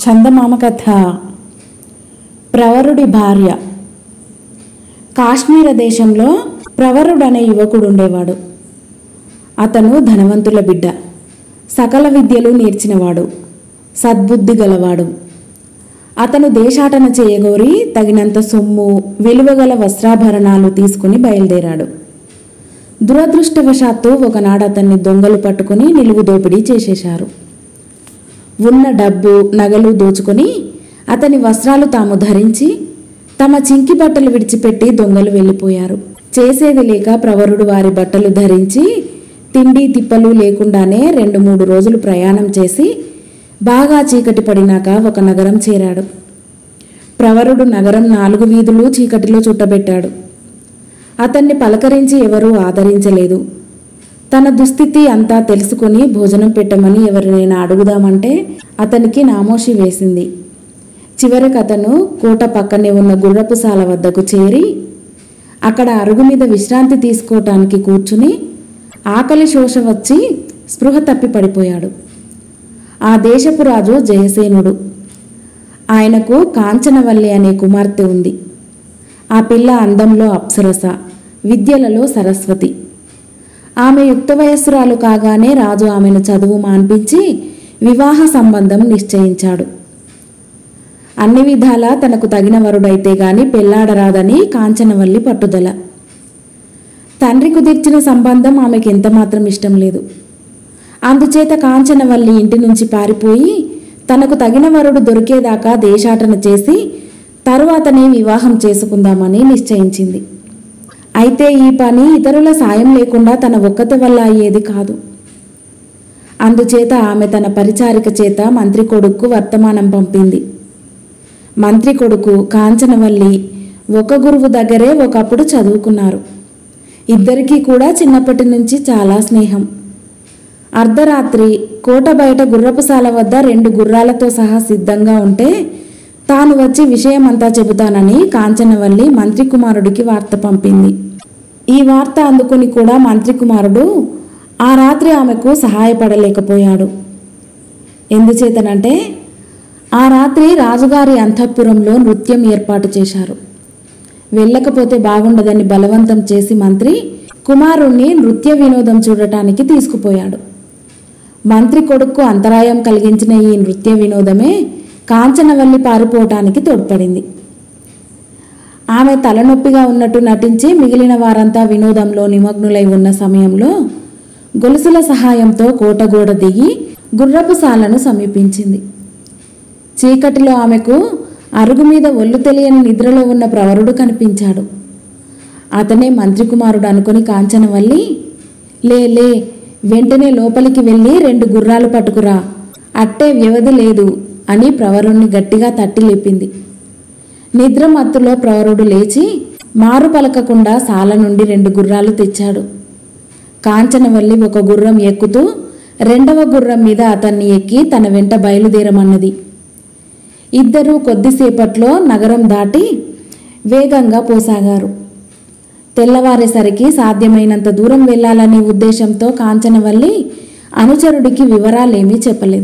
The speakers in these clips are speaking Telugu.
చందమామ కథ ప్రవరుడి భార్య కాశ్మీర దేశంలో ప్రవరుడు అనే యువకుడు ఉండేవాడు అతను ధనవంతుల బిడ్డ సకల విద్యలు నేర్చినవాడు సద్బుద్ధి గలవాడు అతను దేశాటన చేయగోరి తగినంత సొమ్ము విలువగల వస్త్రాభరణాలు తీసుకుని బయలుదేరాడు దురదృష్టవశాత్తు ఒకనాడు అతన్ని దొంగలు పట్టుకుని నిలువు దోపిడీ చేసేశారు ఉన్న డబ్బు నగలు దోచుకొని అతని వస్త్రాలు తాము ధరించి తమ చింకి బట్టలు విడిచిపెట్టి దొంగలు వెళ్ళిపోయారు చేసేది లేక ప్రవరుడు వారి బట్టలు ధరించి తిండి తిప్పలు లేకుండానే రెండు మూడు రోజులు ప్రయాణం చేసి బాగా చీకటి పడినాక ఒక నగరం చేరాడు ప్రవరుడు నగరం నాలుగు వీధులు చీకటిలో చుట్టబెట్టాడు అతన్ని పలకరించి ఎవరూ ఆదరించలేదు తన దుస్థితి అంతా తెలుసుకుని భోజనం పెట్టమని ఎవరినైనా అడుగుదామంటే అతనికి నామోషి వేసింది చివరికి అతను కోట పక్కనే ఉన్న గుర్రపుసాల వద్దకు చేరి అక్కడ అరుగు మీద విశ్రాంతి తీసుకోవటానికి కూర్చుని ఆకలి శోష వచ్చి స్పృహ తప్పి పడిపోయాడు ఆ దేశపు రాజు జయసేనుడు ఆయనకు కాంచనవల్లి అనే కుమార్తె ఉంది ఆ పిల్ల అందంలో అప్సరస విద్యలలో సరస్వతి ఆమె యుక్త వయస్సురాలు కాగానే రాజు ఆమెను చదువు మాన్పించి వివాహ సంబంధం నిశ్చయించాడు అన్ని విధాలా తనకు తగిన వరుడైతే గాని పెళ్లాడరాదని కాంచనవల్లి పట్టుదల తండ్రి కుదిర్చిన సంబంధం ఆమెకి ఎంతమాత్రం ఇష్టం లేదు అందుచేత కాంచనవల్లి ఇంటి నుంచి పారిపోయి తనకు తగిన వరుడు దొరికేదాకా దేశాటన చేసి తరువాతనే వివాహం చేసుకుందామని నిశ్చయించింది అయితే ఈ పని ఇతరుల సాయం లేకుండా తన ఒక్కత వల్ల అయ్యేది కాదు అందుచేత ఆమె తన పరిచారిక చేత మంత్రి కొడుక్కు వర్తమానం పంపింది మంత్రి కొడుకు కాంచనవల్లి ఒక గురువు దగ్గరే ఒకప్పుడు చదువుకున్నారు ఇద్దరికీ కూడా చిన్నప్పటి నుంచి చాలా స్నేహం అర్ధరాత్రి కోట బయట గుర్రపుసాల వద్ద రెండు గుర్రాలతో సహా సిద్ధంగా ఉంటే తాను వచ్చి విషయమంతా చెబుతానని కాంచనవల్లి మంత్రి కుమారుడికి వార్త పంపింది ఈ వార్త అందుకుని కూడా మంత్రి కుమారుడు ఆ రాత్రి ఆమెకు సహాయపడలేకపోయాడు ఎందుచేతనంటే ఆ రాత్రి రాజుగారి అంతఃపురంలో నృత్యం ఏర్పాటు చేశారు వెళ్ళకపోతే బాగుండదని బలవంతం చేసి మంత్రి కుమారుణ్ణి నృత్య వినోదం చూడటానికి తీసుకుపోయాడు మంత్రి కొడుకు అంతరాయం కలిగించిన ఈ నృత్య వినోదమే కాంచనవల్లి పారిపోవటానికి తోడ్పడింది ఆమె తలనొప్పిగా ఉన్నట్టు నటించి మిగిలిన వారంతా వినోదంలో నిమగ్నులై ఉన్న సమయంలో గొలుసుల సహాయంతో కోటగోడ దిగి గుర్రపు సాలను సమీపించింది చీకటిలో ఆమెకు అరుగు మీద ఒళ్ళు తెలియని నిద్రలో ఉన్న ప్రవరుడు కనిపించాడు అతనే మంత్రి కుమారుడు అనుకుని కాంచనవల్లి లే లే వెంటనే లోపలికి వెళ్ళి రెండు గుర్రాలు పట్టుకురా అట్టే వ్యవధి లేదు అని ప్రవరుణ్ణి గట్టిగా తట్టి లేపింది నిద్ర మత్తులో ప్రవరుడు లేచి మారు పలకకుండా సాల నుండి రెండు గుర్రాలు తెచ్చాడు కాంచనవల్లి ఒక గుర్రం ఎక్కుతూ రెండవ గుర్రం మీద అతన్ని ఎక్కి తన వెంట బయలుదేరమన్నది ఇద్దరూ కొద్దిసేపట్లో నగరం దాటి వేగంగా పోసాగారు తెల్లవారేసరికి సాధ్యమైనంత దూరం వెళ్ళాలనే ఉద్దేశంతో కాంచనవల్లి అనుచరుడికి వివరాలేమీ చెప్పలేదు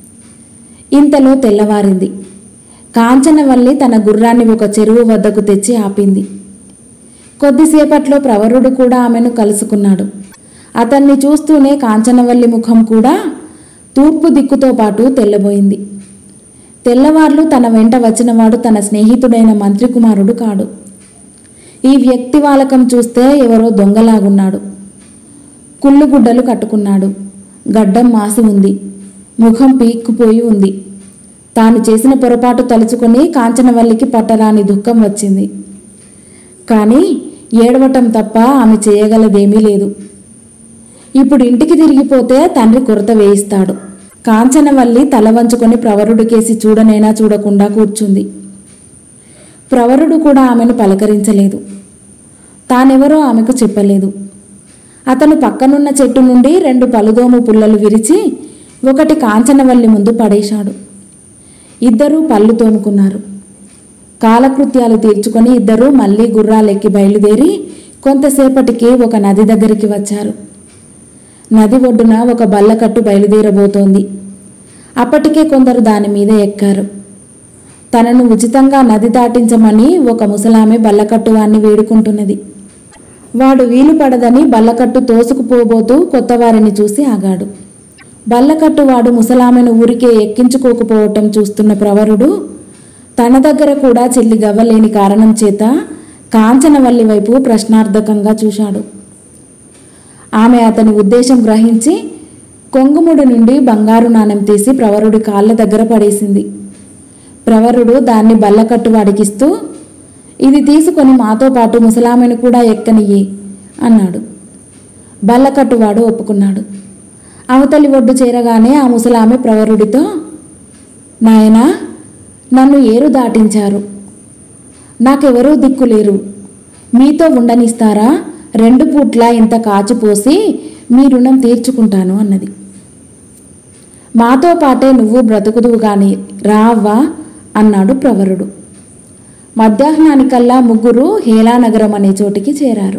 ఇంతలో తెల్లవారింది కాంచనవల్లి తన గుర్రాన్ని ఒక చెరువు వద్దకు తెచ్చి ఆపింది కొద్దిసేపట్లో ప్రవరుడు కూడా ఆమెను కలుసుకున్నాడు అతన్ని చూస్తూనే కాంచనవల్లి ముఖం కూడా తూర్పు దిక్కుతో పాటు తెల్లబోయింది తెల్లవార్లు తన వెంట వచ్చినవాడు తన స్నేహితుడైన మంత్రి కుమారుడు కాడు ఈ వ్యక్తి వాలకం చూస్తే ఎవరో దొంగలాగున్నాడు కుళ్ళుగుడ్డలు కట్టుకున్నాడు గడ్డం మాసి ఉంది ముఖం పీక్కుపోయి ఉంది తాను చేసిన పొరపాటు తలుచుకొని కాంచనవల్లికి పట్టరాని దుఃఖం వచ్చింది కానీ ఏడవటం తప్ప ఆమె చేయగలదేమీ లేదు ఇప్పుడు ఇంటికి తిరిగిపోతే తండ్రి కొరత వేయిస్తాడు కాంచనవల్లి తల వంచుకొని ప్రవరుడికేసి చూడనైనా చూడకుండా కూర్చుంది ప్రవరుడు కూడా ఆమెను పలకరించలేదు తానెవరో ఆమెకు చెప్పలేదు అతను పక్కనున్న చెట్టు నుండి రెండు పలుదోము పుల్లలు విరిచి ఒకటి కాంచనవల్లి ముందు పడేశాడు ఇద్దరూ పళ్ళు తోముకున్నారు కాలకృత్యాలు తీర్చుకొని ఇద్దరూ మళ్ళీ గుర్రాలెక్కి బయలుదేరి కొంతసేపటికి ఒక నది దగ్గరికి వచ్చారు నది ఒడ్డున ఒక బల్లకట్టు బయలుదేరబోతోంది అప్పటికే కొందరు దాని మీద ఎక్కారు తనను ఉచితంగా నది దాటించమని ఒక ముసలామె బల్లకట్టువాన్ని వేడుకుంటున్నది వాడు వీలు పడదని బల్లకట్టు తోసుకుపోబోతూ కొత్తవారిని చూసి ఆగాడు బల్లకట్టువాడు ముసలామెను ఊరికే ఎక్కించుకోకపోవటం చూస్తున్న ప్రవరుడు తన దగ్గర కూడా చెల్లి గవ్వలేని కారణం చేత కాంచనవల్లి వైపు ప్రశ్నార్థకంగా చూశాడు ఆమె అతని ఉద్దేశం గ్రహించి కొంగుముడి నుండి బంగారు నాణెం తీసి ప్రవరుడి కాళ్ళ దగ్గర పడేసింది ప్రవరుడు దాన్ని బల్లకట్టు వాడికిస్తూ ఇది తీసుకొని మాతో పాటు ముసలామెను కూడా ఎక్కనియ్యి అన్నాడు బల్లకట్టువాడు ఒప్పుకున్నాడు అవతలి ఒడ్డు చేరగానే ఆ ముసలామె ప్రవరుడితో నాయనా నన్ను ఏరు దాటించారు నాకెవరూ దిక్కులేరు మీతో ఉండనిస్తారా రెండు పూట్ల ఇంత కాచిపోసి మీ రుణం తీర్చుకుంటాను అన్నది మాతో పాటే నువ్వు బ్రతుకుదువు గాని రావ్వా అన్నాడు ప్రవరుడు మధ్యాహ్నానికల్లా ముగ్గురు హేలానగరం అనే చోటికి చేరారు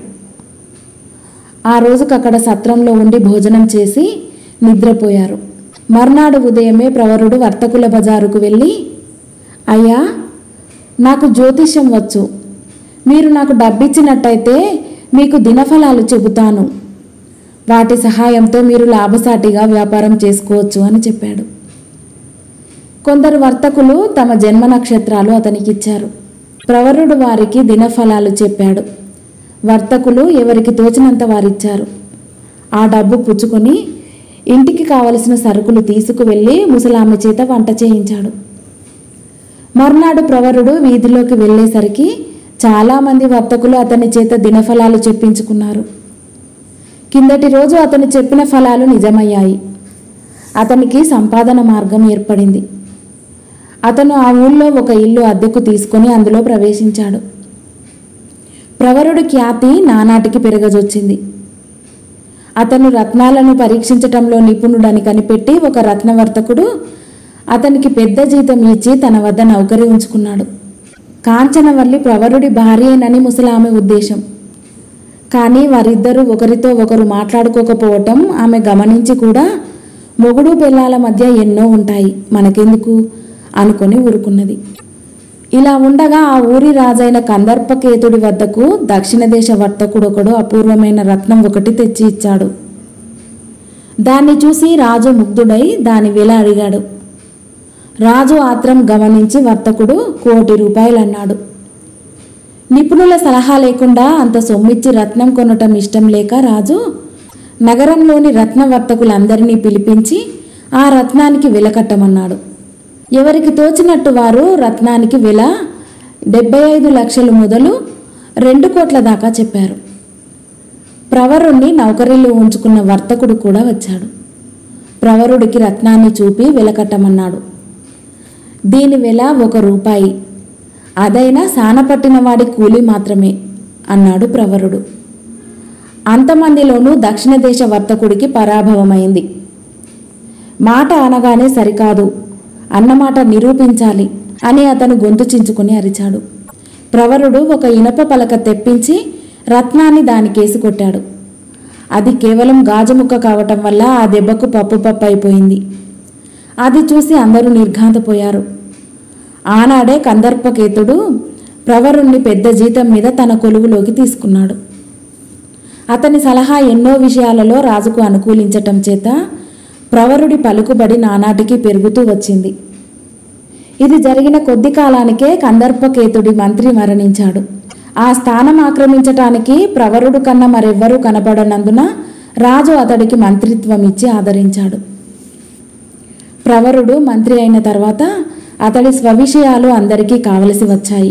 ఆ రోజుకక్కడ సత్రంలో ఉండి భోజనం చేసి నిద్రపోయారు మర్నాడు ఉదయమే ప్రవరుడు వర్తకుల బజారుకు వెళ్ళి అయ్యా నాకు జ్యోతిష్యం వచ్చు మీరు నాకు డబ్బిచ్చినట్టయితే మీకు దినఫలాలు చెబుతాను వాటి సహాయంతో మీరు లాభసాటిగా వ్యాపారం చేసుకోవచ్చు అని చెప్పాడు కొందరు వర్తకులు తమ జన్మ నక్షత్రాలు అతనికిచ్చారు ప్రవరుడు వారికి దినఫలాలు చెప్పాడు వర్తకులు ఎవరికి తోచినంత వారిచ్చారు ఆ డబ్బు పుచ్చుకొని ఇంటికి కావలసిన సరుకులు తీసుకువెళ్ళి ముసలామె చేత వంట చేయించాడు మర్నాడు ప్రవరుడు వీధిలోకి వెళ్ళేసరికి చాలామంది వర్తకులు అతని చేత దినఫలాలు చెప్పించుకున్నారు కిందటి రోజు అతను చెప్పిన ఫలాలు నిజమయ్యాయి అతనికి సంపాదన మార్గం ఏర్పడింది అతను ఆ ఊళ్ళో ఒక ఇల్లు అద్దెకు తీసుకొని అందులో ప్రవేశించాడు ప్రవరుడి ఖ్యాతి నానాటికి పెరగజొచ్చింది అతను రత్నాలను పరీక్షించటంలో నిపుణుడని కనిపెట్టి ఒక రత్నవర్తకుడు అతనికి పెద్ద జీతం ఇచ్చి తన వద్ద నౌకరి ఉంచుకున్నాడు కాంచనవల్లి ప్రవరుడి భార్యేనని ముసలామె ఉద్దేశం కానీ వారిద్దరూ ఒకరితో ఒకరు మాట్లాడుకోకపోవటం ఆమె గమనించి కూడా మొగుడు పిల్లల మధ్య ఎన్నో ఉంటాయి మనకెందుకు అనుకొని ఊరుకున్నది ఇలా ఉండగా ఆ ఊరి రాజైన కందర్పకేతుడి వద్దకు దక్షిణ దేశ వర్తకుడొకడు అపూర్వమైన రత్నం ఒకటి తెచ్చి ఇచ్చాడు దాన్ని చూసి రాజు ముగ్ధుడై దాని వెల అడిగాడు రాజు ఆత్రం గమనించి వర్తకుడు కోటి రూపాయలు అన్నాడు నిపుణుల సలహా లేకుండా అంత సొమ్మిచ్చి రత్నం కొనటం ఇష్టం లేక రాజు నగరంలోని రత్న వర్తకులందరినీ పిలిపించి ఆ రత్నానికి వెల కట్టమన్నాడు ఎవరికి తోచినట్టు వారు రత్నానికి వెల డెబ్బై ఐదు లక్షలు మొదలు రెండు కోట్ల దాకా చెప్పారు ప్రవరుణ్ణి నౌకరీలో ఉంచుకున్న వర్తకుడు కూడా వచ్చాడు ప్రవరుడికి రత్నాన్ని చూపి వెల కట్టమన్నాడు దీని వెల ఒక రూపాయి అదైనా సానపట్టిన వాడి కూలి మాత్రమే అన్నాడు ప్రవరుడు అంతమందిలోనూ దక్షిణ దేశ వర్తకుడికి పరాభవమైంది మాట అనగానే సరికాదు అన్నమాట నిరూపించాలి అని అతను గొంతు చించుకుని అరిచాడు ప్రవరుడు ఒక ఇనప పలక తెప్పించి రత్నాన్ని దానికేసి కొట్టాడు అది కేవలం గాజు ముక్క కావటం వల్ల ఆ దెబ్బకు పప్పు పప్పు అయిపోయింది అది చూసి అందరూ నిర్ఘాంతపోయారు ఆనాడే కందర్పకేతుడు ప్రవరుణ్ణి పెద్ద జీతం మీద తన కొలువులోకి తీసుకున్నాడు అతని సలహా ఎన్నో విషయాలలో రాజుకు అనుకూలించటం చేత ప్రవరుడి పలుకుబడి నానాటికి పెరుగుతూ వచ్చింది ఇది జరిగిన కొద్ది కాలానికే కందర్పకేతుడి మంత్రి మరణించాడు ఆ స్థానం ఆక్రమించటానికి ప్రవరుడు కన్నా మరెవ్వరూ కనపడనందున రాజు అతడికి మంత్రిత్వం ఇచ్చి ఆదరించాడు ప్రవరుడు మంత్రి అయిన తర్వాత అతడి స్వవిషయాలు అందరికీ కావలసి వచ్చాయి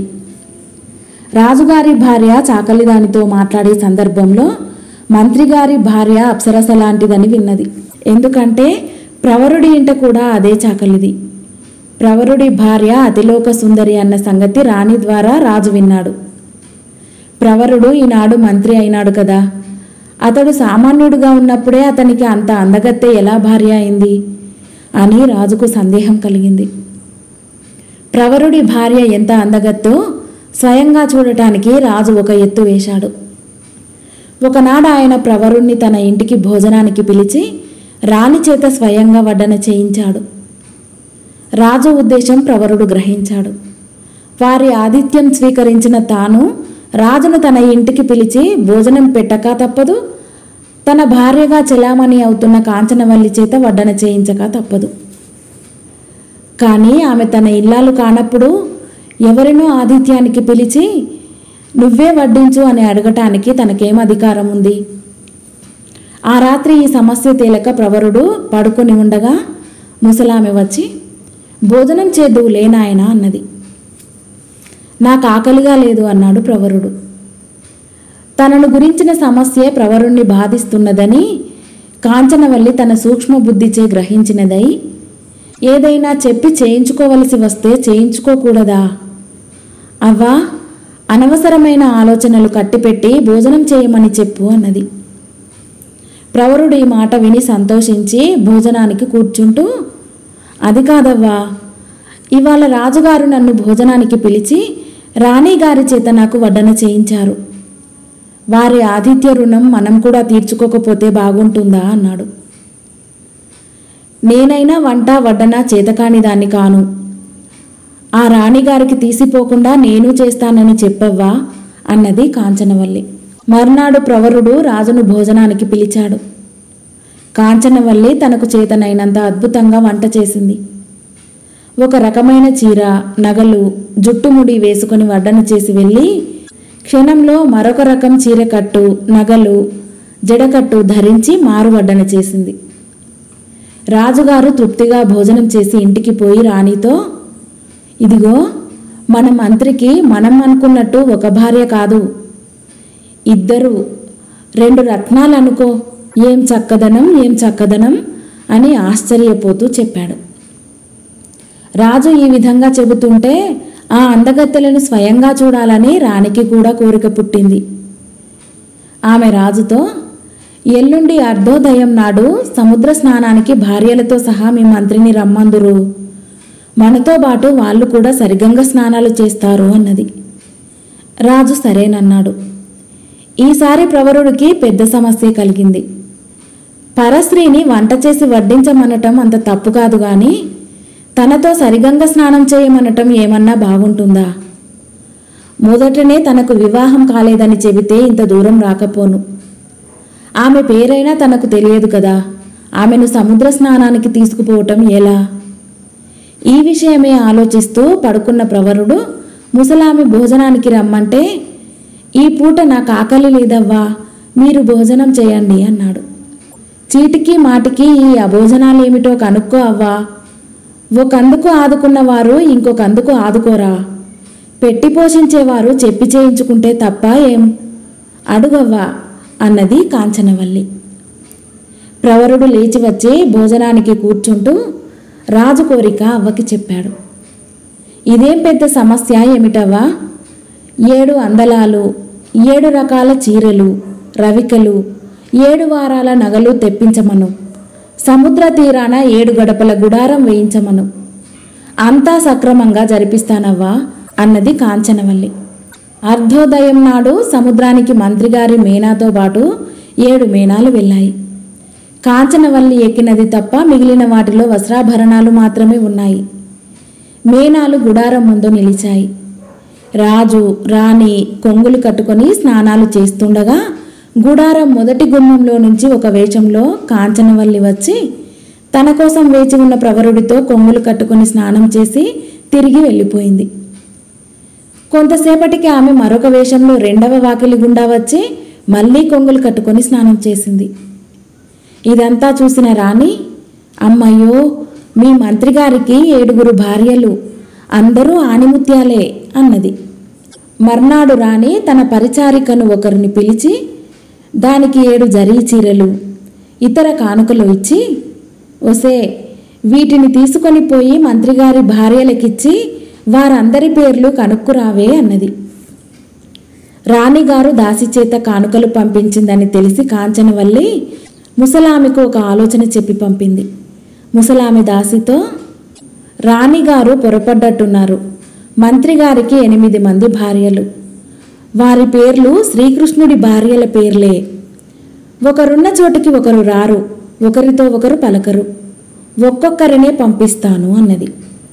రాజుగారి భార్య చాకలిదానితో మాట్లాడే సందర్భంలో మంత్రిగారి భార్య అప్సరస లాంటిదని విన్నది ఎందుకంటే ప్రవరుడి ఇంట కూడా అదే చాకలిది ప్రవరుడి భార్య అతిలోక సుందరి అన్న సంగతి రాణి ద్వారా రాజు విన్నాడు ప్రవరుడు ఈనాడు మంత్రి అయినాడు కదా అతడు సామాన్యుడుగా ఉన్నప్పుడే అతనికి అంత అందగత్తె ఎలా భార్య అయింది అని రాజుకు సందేహం కలిగింది ప్రవరుడి భార్య ఎంత అందగత్తో స్వయంగా చూడటానికి రాజు ఒక ఎత్తు వేశాడు ఒకనాడు ఆయన ప్రవరుణ్ణి తన ఇంటికి భోజనానికి పిలిచి రాణి చేత స్వయంగా వడ్డన చేయించాడు రాజు ఉద్దేశం ప్రవరుడు గ్రహించాడు వారి ఆతిథ్యం స్వీకరించిన తాను రాజును తన ఇంటికి పిలిచి భోజనం పెట్టక తప్పదు తన భార్యగా చెలామణి అవుతున్న కాంచనవల్లి చేత వడ్డన చేయించక తప్పదు కానీ ఆమె తన ఇల్లాలు కానప్పుడు ఎవరినో ఆతిథ్యానికి పిలిచి నువ్వే వడ్డించు అని అడగటానికి తనకేం అధికారం ఉంది ఆ రాత్రి ఈ సమస్య తేలక ప్రవరుడు పడుకొని ఉండగా ముసలామె వచ్చి భోజనం చేద్దువు లేనాయన అన్నది నాకు ఆకలిగా లేదు అన్నాడు ప్రవరుడు తనను గురించిన సమస్యే ప్రవరుణ్ణి బాధిస్తున్నదని కాంచనవల్లి తన సూక్ష్మ బుద్ధిచే గ్రహించినదై ఏదైనా చెప్పి చేయించుకోవలసి వస్తే చేయించుకోకూడదా అవ్వా అనవసరమైన ఆలోచనలు కట్టిపెట్టి భోజనం చేయమని చెప్పు అన్నది ప్రవరుడు ఈ మాట విని సంతోషించి భోజనానికి కూర్చుంటూ అది కాదవ్వా ఇవాళ రాజుగారు నన్ను భోజనానికి పిలిచి రాణిగారి చేత నాకు వడ్డన చేయించారు వారి ఆతిథ్య రుణం మనం కూడా తీర్చుకోకపోతే బాగుంటుందా అన్నాడు నేనైనా వంట వడ్డన చేతకాని దాన్ని కాను ఆ రాణిగారికి తీసిపోకుండా నేను చేస్తానని చెప్పవ్వా అన్నది కాంచనవల్లి మర్నాడు ప్రవరుడు రాజును భోజనానికి పిలిచాడు కాంచనవల్లి తనకు చేతనైనంత అద్భుతంగా వంట చేసింది ఒక రకమైన చీర నగలు జుట్టుముడి వేసుకుని వడ్డన చేసి వెళ్ళి క్షణంలో మరొక రకం చీరకట్టు నగలు జడకట్టు ధరించి మారు వడ్డన చేసింది రాజుగారు తృప్తిగా భోజనం చేసి ఇంటికి పోయి రాణితో ఇదిగో మన మంత్రికి మనం అనుకున్నట్టు ఒక భార్య కాదు ఇద్దరు రెండు రత్నాలు అనుకో ఏం చక్కదనం ఏం చక్కదనం అని ఆశ్చర్యపోతూ చెప్పాడు రాజు ఈ విధంగా చెబుతుంటే ఆ అందగత్తెలను స్వయంగా చూడాలని రాణికి కూడా కోరిక పుట్టింది ఆమె రాజుతో ఎల్లుండి అర్ధోదయం నాడు సముద్ర స్నానానికి భార్యలతో సహా మీ మంత్రిని రమ్మందురు మనతో పాటు వాళ్ళు కూడా సరిగంగ స్నానాలు చేస్తారు అన్నది రాజు సరేనన్నాడు ఈసారి ప్రవరుడికి పెద్ద సమస్య కలిగింది పరస్త్రీని వంట చేసి వడ్డించమనటం అంత తప్పు కాదు గాని తనతో సరిగంగ స్నానం చేయమనటం ఏమన్నా బాగుంటుందా మొదటనే తనకు వివాహం కాలేదని చెబితే ఇంత దూరం రాకపోను ఆమె పేరైనా తనకు తెలియదు కదా ఆమెను సముద్ర స్నానానికి తీసుకుపోవటం ఎలా ఈ విషయమే ఆలోచిస్తూ పడుకున్న ప్రవరుడు ముసలామి భోజనానికి రమ్మంటే ఈ పూట నాకు ఆకలి లేదవ్వా మీరు భోజనం చేయండి అన్నాడు చీటికి మాటికి ఈ అభోజనాలేమిటో కనుక్కో అవ్వా ఒకందుకు ఆదుకున్నవారు ఇంకొకందుకు ఆదుకోరా పెట్టి పోషించేవారు చెప్పి చేయించుకుంటే తప్ప ఏం అడుగవ్వా అన్నది కాంచనవల్లి ప్రవరుడు లేచి వచ్చి భోజనానికి కూర్చుంటూ రాజు కోరిక అవ్వకి చెప్పాడు ఇదేం పెద్ద సమస్య ఏమిటవ్వా ఏడు అందలాలు ఏడు రకాల చీరలు రవికలు ఏడు వారాల నగలు తెప్పించమను సముద్ర తీరాన ఏడు గడపల గుడారం వేయించమను అంతా సక్రమంగా జరిపిస్తానవ్వా అన్నది కాంచనవల్లి అర్ధోదయం నాడు సముద్రానికి మంత్రిగారి మేనాతో పాటు ఏడు మేనాలు వెళ్ళాయి కాంచనవల్లి ఎక్కినది తప్ప మిగిలిన వాటిలో వస్త్రాభరణాలు మాత్రమే ఉన్నాయి మేనాలు గుడారం ముందు నిలిచాయి రాజు రాణి కొంగులు కట్టుకొని స్నానాలు చేస్తుండగా గుడారం మొదటి గుమ్మంలో నుంచి ఒక వేషంలో కాంచనవల్లి వచ్చి తన కోసం వేచి ఉన్న ప్రవరుడితో కొంగులు కట్టుకొని స్నానం చేసి తిరిగి వెళ్ళిపోయింది కొంతసేపటికి ఆమె మరొక వేషంలో రెండవ వాకిలి గుండా వచ్చి మళ్ళీ కొంగులు కట్టుకొని స్నానం చేసింది ఇదంతా చూసిన రాణి అమ్మయ్యో మీ మంత్రిగారికి ఏడుగురు భార్యలు అందరూ ఆణిముత్యాలే అన్నది మర్నాడు రాణి తన పరిచారికను ఒకరిని పిలిచి దానికి ఏడు జరీ చీరలు ఇతర కానుకలు ఇచ్చి ఒసే వీటిని తీసుకొని పోయి మంత్రిగారి భార్యలకిచ్చి వారందరి పేర్లు కనుక్కురావే అన్నది రాణిగారు దాసి చేత కానుకలు పంపించిందని తెలిసి కాంచనవల్లి ముసలామెకు ఒక ఆలోచన చెప్పి పంపింది ముసలామె దాసితో రాణిగారు పొరపడ్డట్టున్నారు మంత్రిగారికి ఎనిమిది మంది భార్యలు వారి పేర్లు శ్రీకృష్ణుడి భార్యల పేర్లే ఒకరున్న చోటికి ఒకరు రారు ఒకరితో ఒకరు పలకరు ఒక్కొక్కరినే పంపిస్తాను అన్నది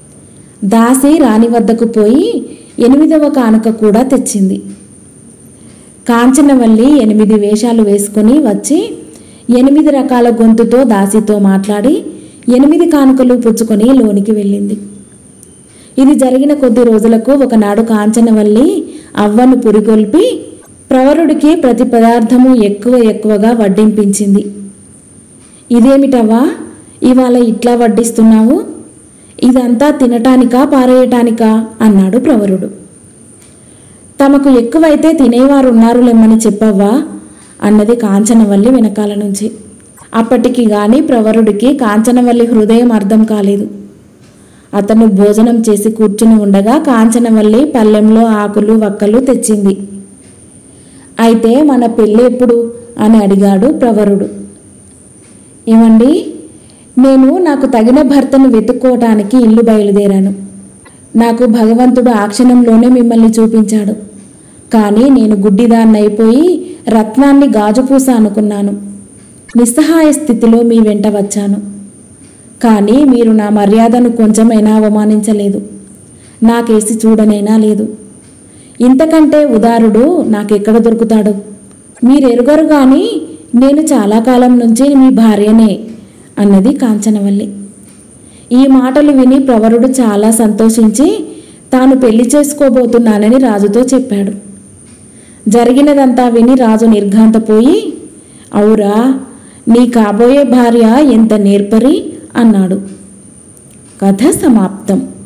దాసి రాణి వద్దకు పోయి ఎనిమిదవ కానుక కూడా తెచ్చింది కాంచనవల్లి ఎనిమిది వేషాలు వేసుకొని వచ్చి ఎనిమిది రకాల గొంతుతో దాసితో మాట్లాడి ఎనిమిది కానుకలు పుచ్చుకొని లోనికి వెళ్ళింది ఇది జరిగిన కొద్ది రోజులకు ఒకనాడు కాంచనవల్లి అవ్వను పురిగొల్పి ప్రవరుడికి ప్రతి పదార్థము ఎక్కువ ఎక్కువగా వడ్డింపించింది ఇదేమిటవ్వా ఇవాళ ఇట్లా వడ్డిస్తున్నావు ఇదంతా తినటానికా పారేయటానికా అన్నాడు ప్రవరుడు తమకు ఎక్కువైతే తినేవారు ఉన్నారు లెమ్మని చెప్పవ్వా అన్నది కాంచనవల్లి వెనకాల నుంచి అప్పటికి గాని ప్రవరుడికి కాంచనవల్లి హృదయం అర్థం కాలేదు అతను భోజనం చేసి కూర్చుని ఉండగా కాంచనవల్లి పల్లెంలో ఆకులు వక్కలు తెచ్చింది అయితే మన పెళ్ళి ఎప్పుడు అని అడిగాడు ప్రవరుడు ఏమండి నేను నాకు తగిన భర్తను వెతుక్కోవటానికి ఇల్లు బయలుదేరాను నాకు భగవంతుడు ఆ క్షణంలోనే మిమ్మల్ని చూపించాడు కానీ నేను గుడ్డిదాన్నైపోయి రత్నాన్ని గాజుపూస అనుకున్నాను నిస్సహాయ స్థితిలో మీ వెంట వచ్చాను కానీ మీరు నా మర్యాదను కొంచెమైనా అవమానించలేదు నాకేసి చూడనైనా లేదు ఇంతకంటే ఉదారుడు నాకెక్కడ దొరుకుతాడు మీరెరుగరు కానీ నేను చాలా కాలం నుంచి మీ భార్యనే అన్నది కాంచనవల్లి ఈ మాటలు విని ప్రవరుడు చాలా సంతోషించి తాను పెళ్లి చేసుకోబోతున్నానని రాజుతో చెప్పాడు జరిగినదంతా విని రాజు నిర్ఘాంతపోయి అవురా నీ కాబోయే భార్య ఎంత నేర్పరి అన్నాడు కథ సమాప్తం